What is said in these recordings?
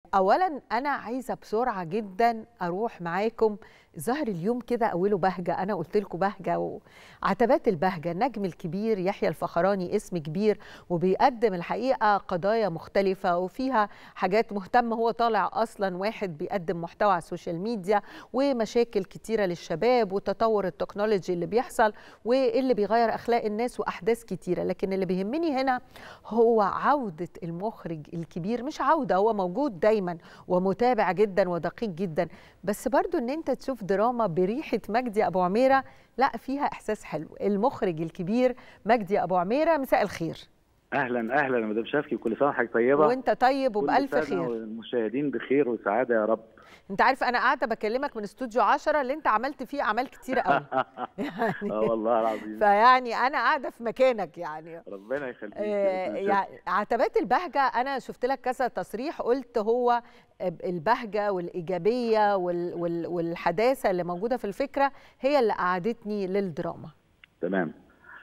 اولا انا عايزه بسرعه جدا اروح معاكم ظهر اليوم كده اوله بهجه انا قلت لكم بهجه وعتبات البهجه النجم الكبير يحيى الفخراني اسم كبير وبيقدم الحقيقه قضايا مختلفه وفيها حاجات مهتم هو طالع اصلا واحد بيقدم محتوى على السوشيال ميديا ومشاكل كتيره للشباب وتطور التكنولوجي اللي بيحصل واللي بيغير اخلاق الناس واحداث كتيره لكن اللي بيهمني هنا هو عوده المخرج الكبير مش عوده هو موجود دايما ومتابع جدا ودقيق جدا بس برضو ان انت تشوف دراما بريحه مجدي ابو عميره لا فيها احساس حلو المخرج الكبير مجدي ابو عميره مساء الخير اهلا اهلا يا مدام شافكي كل سنه وحضرتك طيبه وانت طيب وبالف كل سنة خير والمشاهدين بخير وسعاده يا رب انت عارف انا قاعده بكلمك من استوديو 10 اللي انت عملت فيه اعمال كتير قوي يعني اه والله العظيم فيعني انا قاعده في مكانك يعني ربنا يخليك آه يعني عتبات البهجه انا شفت لك كذا تصريح قلت هو البهجه والايجابيه وال وال والحداثه اللي موجوده في الفكره هي اللي قعدتني للدراما تمام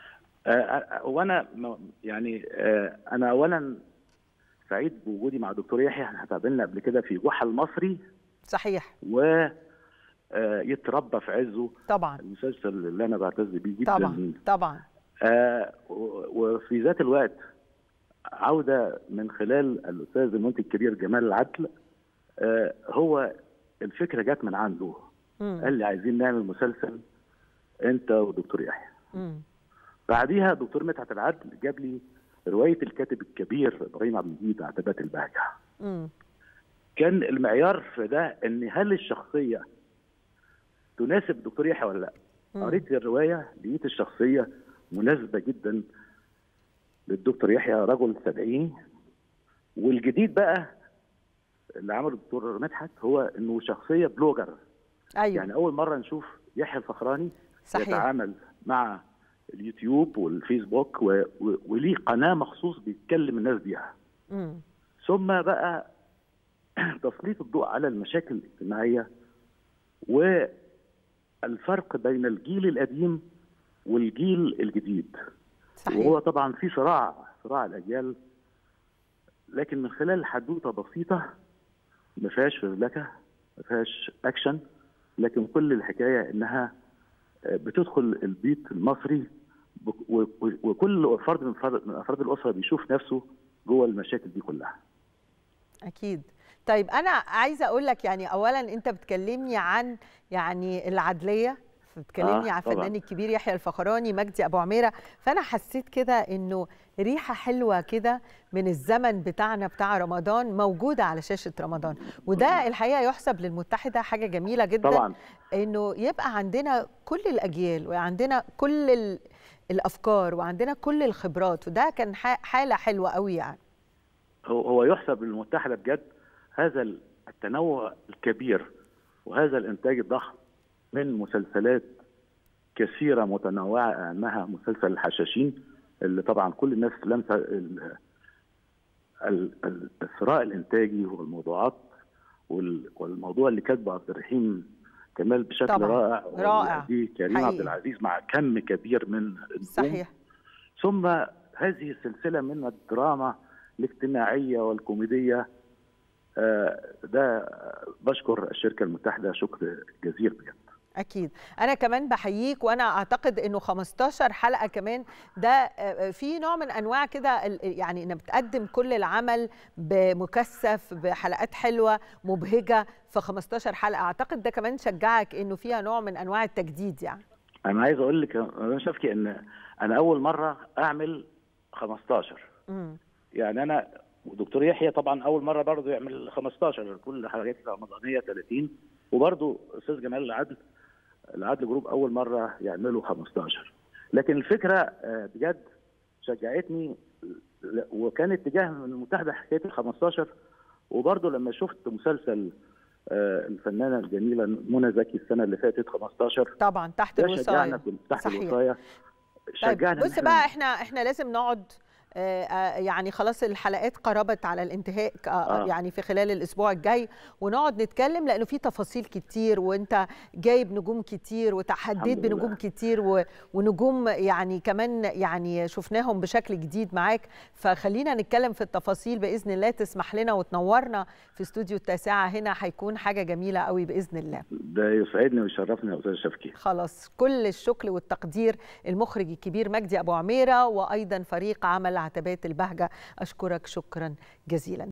آه وانا يعني آه انا اولا سعيد بوجودي مع دكتور يحيى احنا اتقابلنا قبل كده في جحا المصري صحيح و يتربى في عزه طبعا المسلسل اللي انا بعتز بيه جدا طبعا طبعا آه وفي ذات الوقت عوده من خلال الاستاذ المنتج الكبير جمال العدل آه هو الفكره جت من عنده مم. قال لي عايزين نعمل مسلسل انت ودكتور يحيى مم. بعديها دكتور مدحت العدل جاب لي روايه الكاتب الكبير ابراهيم عبد المجيد عتبات البهجه مم. كان المعيار في ده ان هل الشخصيه تناسب دكتور يحيى ولا لا مم. قريت الروايه لقيت الشخصيه مناسبه جدا للدكتور يحيى رجل سبعيني والجديد بقى اللي عمله الدكتور مدحت هو انه شخصيه بلوجر ايوه يعني اول مره نشوف يحيى الفخراني صحيح يتعامل مع اليوتيوب والفيسبوك و... و... وليه قناه مخصوص بيتكلم الناس بيها مم. ثم بقى تسليط الضوء على المشاكل الاجتماعيه والفرق بين الجيل القديم والجيل الجديد صحيح وهو طبعا في صراع صراع الاجيال لكن من خلال حدوته بسيطه ما فيهاش فزلكه ما فيهاش اكشن لكن كل الحكايه انها بتدخل البيت المصري بك- و- و- وكل فرد من فرد من افراد الاسره بيشوف نفسه جوه المشاكل دي كلها اكيد طيب انا عايزه اقول لك يعني اولا انت بتكلمني عن يعني العدليه بتكلمني آه، عن طبعاً. الفنان الكبير يحيى الفخراني مجدي ابو عميره فانا حسيت كده انه ريحه حلوه كده من الزمن بتاعنا بتاع رمضان موجوده على شاشه رمضان وده الحقيقه يحسب للمتحده حاجه جميله جدا طبعا انه يبقى عندنا كل الاجيال وعندنا كل ال- الافكار وعندنا كل الخبرات وده كان ح- حاله حلوه قوي يعني هو هو يحسب للمتحده بجد هذا التنوع الكبير وهذا الانتاج الضخم من مسلسلات كثيره متنوعه اهمها مسلسل الحشاشين اللي طبعا كل الناس لمسه ال- ال- ال- الثراء الانتاجي والموضوعات وال- والموضوع اللي كاتبه عبد الرحيم كمال بشكل طبعاً. رائع رائع. دي كريم حقيقي. عبد العزيز مع كم كبير من النجوم. صحيح ثم هذه السلسلة من الدراما الاجتماعية والكوميدية آه، ده بشكر الشركة المتحدة شكر جزيل بجد اكيد انا كمان بحييك وانا اعتقد انه 15 حلقه كمان ده آه، في نوع من انواع كده ال- يعني انك بتقدم كل العمل بمكثف بحلقات حلوه مبهجه في 15 حلقه اعتقد ده كمان شجعك انه فيها نوع من انواع التجديد يعني أنا عايز أقول لك أنا شافكي إن أنا أول مرة أعمل 15 امم يعني أنا ودكتور يحيى طبعا أول مرة برضه يعمل 15 كل حلقات رمضانية 30 وبرضه أستاذ جمال العدل العدل جروب أول مرة يعملوا 15 لكن الفكرة آه، بجد شجعتني ل- وكان اتجاه من المتحدة حكاية ال 15 وبرضه لما شفت مسلسل آه، الفنانة الجميلة منى زكي السنة اللي فاتت 15 طبعا تحت ده شجعنا الوصايه كل- تحت صحيح. الوصاية طيب شجعنا إن بص إحنا بقى احنا احنا لازم نقعد يعني خلاص الحلقات قربت على الانتهاء يعني في خلال الاسبوع الجاي ونقعد نتكلم لانه في تفاصيل كتير وانت جايب نجوم كتير وتحديت بنجوم كتير ونجوم يعني كمان يعني شفناهم بشكل جديد معاك فخلينا نتكلم في التفاصيل باذن الله تسمح لنا وتنورنا في استوديو التاسعه هنا هيكون حاجه جميله قوي باذن الله ده يسعدني ويشرفني يا استاذ شفكي خلاص كل الشكر والتقدير المخرج الكبير مجدي ابو عميره وايضا فريق عمل عتبات البهجه اشكرك شكرا جزيلا